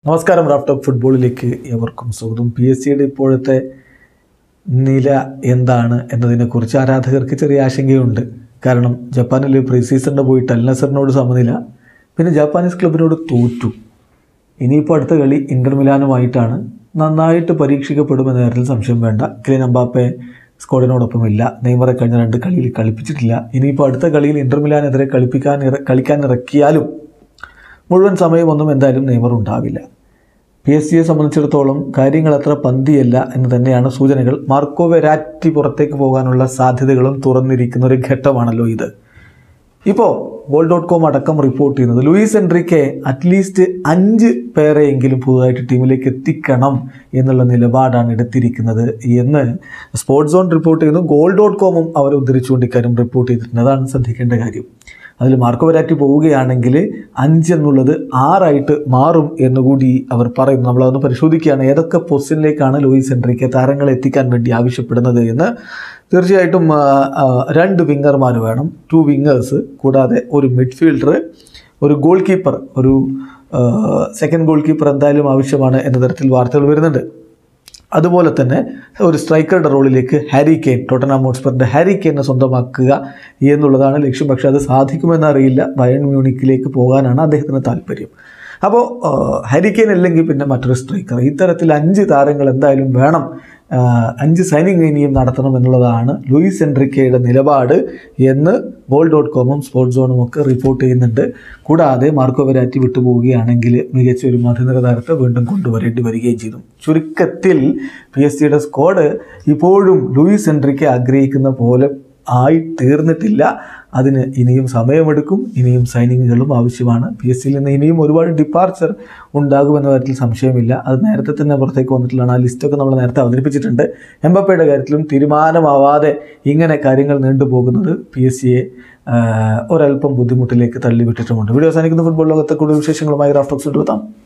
നമസ്കാരം Raf talk ഫുട്ബോളിലേക്ക് എവർക്കും സ്വാഗതം പി എസ് സിയുടെ ഇപ്പോഴത്തെ നില എന്താണ് എന്നതിനെക്കുറിച്ച് ആരാധകർക്ക് ചെറിയ ആശങ്കയുണ്ട് കാരണം ജപ്പാനിൽ പ്രീ സീസണിന് പോയിട്ട് അൽ നസറിനോട് സമനില പിന്നെ ജാപ്പാനീസ് ക്ലബിനോട് തോറ്റു ഇനിയിപ്പോൾ അടുത്ത കളി ഇൻ്റർ മിലാനുമായിട്ടാണ് നന്നായിട്ട് പരീക്ഷിക്കപ്പെടുമെന്ന കാര്യത്തിൽ സംശയം വേണ്ട കിലിൻ അമ്പാപ്പെ സ്ക്വാഡിനോടൊപ്പമില്ല നെയ്മറെ കഴിഞ്ഞ രണ്ട് കളിയിൽ കളിപ്പിച്ചിട്ടില്ല ഇനിയിപ്പോൾ അടുത്ത കളിയിൽ ഇൻ്റർ മിലാനെതിരെ കളിപ്പിക്കാൻ ഇറ കളിക്കാൻ ഇറക്കിയാലും മുഴുവൻ സമയമൊന്നും എന്തായാലും നെയ്മർ ഉണ്ടാവില്ല പി എസ് സിയെ സംബന്ധിച്ചിടത്തോളം കാര്യങ്ങൾ അത്ര പന്തിയല്ല എന്ന് തന്നെയാണ് സൂചനകൾ മാർക്കോ വെരാറ്റി പുറത്തേക്ക് പോകാനുള്ള സാധ്യതകളും തുറന്നിരിക്കുന്ന ഒരു ഘട്ടമാണല്ലോ ഇത് ഇപ്പോൾ ബോൾ ഡോട്ട് കോം അടക്കം റിപ്പോർട്ട് ചെയ്യുന്നത് ലൂയിസ് എൻട്രിക്കെ അറ്റ്ലീസ്റ്റ് അഞ്ച് പേരെയെങ്കിലും പുതുതായിട്ട് ടീമിലേക്ക് എത്തിക്കണം എന്നുള്ള നിലപാടാണ് എടുത്തിരിക്കുന്നത് എന്ന് സ്പോർട്സ് സോൺ റിപ്പോർട്ട് ചെയ്യുന്നു ഗോൾ ഡോട്ട് കോമും അവർ ഉദ്ധരിച്ചുകൊണ്ട് ഇക്കാര്യം റിപ്പോർട്ട് ചെയ്തിട്ടുണ്ട് അതാണ് ശ്രദ്ധിക്കേണ്ട കാര്യം അതിൽ മാർക്കോ വെരാറ്റി പോവുകയാണെങ്കിൽ അഞ്ച് എന്നുള്ളത് ആറായിട്ട് മാറും എന്നുകൂടി അവർ പറയും നമ്മളതൊന്ന് പരിശോധിക്കുകയാണ് ഏതൊക്കെ പൊസിഷനിലേക്കാണ് ലൂയിസ് എൻട്രിക്ക് താരങ്ങളെ എത്തിക്കാൻ വേണ്ടി ആവശ്യപ്പെടുന്നത് എന്ന് തീർച്ചയായിട്ടും ആ, ആ, രണ്ട് വിങ്ങർമാർ വേണം ടു വിങ്ങേഴ്സ് കൂടാതെ ഒരു മിഡ്ഫീൽഡർ ഒരു ഗോൾ കീപ്പർ ഒരു സെക്കൻഡ് ഗോൾ കീപ്പർ എന്തായാലും ആവശ്യമാണ് എന്ന തരത്തിൽ വാർത്തകൾ വരുന്നുണ്ട് അതുപോലെ തന്നെ ഒരു സ്ട്രൈക്കറുടെ റോളിലേക്ക് ഹാരി കെയ്ൻ ടോട്ടനാം ഹോട്ട്സ്പറിൻ്റെ ഹാരി കെയ്നെ സ്വന്തമാക്കുക എന്നുള്ളതാണ് ലക്ഷ്യം പക്ഷേ അത് സാധിക്കുമെന്നറിയില്ല ബയൺ മ്യൂണിക്കിലേക്ക് പോകാനാണ് അദ്ദേഹത്തിന് താല്പര്യം അപ്പോൾ ഹാരി കെയ്ൻ അല്ലെങ്കിൽ പിന്നെ മറ്റൊരു സ്ട്രൈക്കർ ഇത്തരത്തിൽ അഞ്ച് താരങ്ങൾ എന്തായാലും വേണം ആ, അഞ്ച് സൈനിങ് ഇനിയും നടത്തണം എന്നുള്ളതാണ് ലൂയിസ് എൻട്രിക്കയുടെ നിലപാട് എന്ന് ബോൾ ഡോട്ട് കോമും സ്പോർട്സ് സോണും ഒക്കെ റിപ്പോർട്ട് ചെയ്യുന്നുണ്ട് കൂടാതെ മാർക്കോ വെരാറ്റി വിട്ടുപോവുകയാണെങ്കിൽ മികച്ച ഒരു മധ്യനിര താരത്തെ വീണ്ടും കൊണ്ടുവരേണ്ടി വരികയും ചെയ്തു ചുരുക്കത്തിൽ പി എസ് സിയുടെ സ്ക്വാഡ് ഇപ്പോഴും ലൂയിസ് എൻട്രിക്ക് ആഗ്രഹിക്കുന്ന പോലെ ആയി തീർന്നിട്ടില്ല അതിന് ഇനിയും സമയമെടുക്കും ഇനിയും സൈനിങ്ങുകളും ആവശ്യമാണ് പി എസ് സിയിൽ നിന്ന് ഇനിയും ഒരുപാട് ഡിപ്പാർച്ചർ ഉണ്ടാകുമെന്ന കാര്യത്തിൽ സംശയമില്ല അത് നേരത്തെ തന്നെ പുറത്തേക്ക് വന്നിട്ടുള്ളതാണ് ആ ലിസ്റ്റൊക്കെ നമ്മൾ നേരത്തെ അവതരിപ്പിച്ചിട്ടുണ്ട് എംബപ്പയുടെ കാര്യത്തിലും തീരുമാനമാവാതെ ഇങ്ങനെ കാര്യങ്ങൾ നീണ്ടുപോകുന്നത് പി എസ് സിയെ ഒരല്പം ബുദ്ധിമുട്ടിലേക്ക് തള്ളിവിട്ടിട്ടുമുണ്ട് വീഡിയോ അവസാനിക്കുന്ന ഫുട്ബോൾ ലോകത്തെ കൂടുതൽ വിശേഷങ്ങളുമായി റാഫ്റ്റോക്സ് എടുത്താം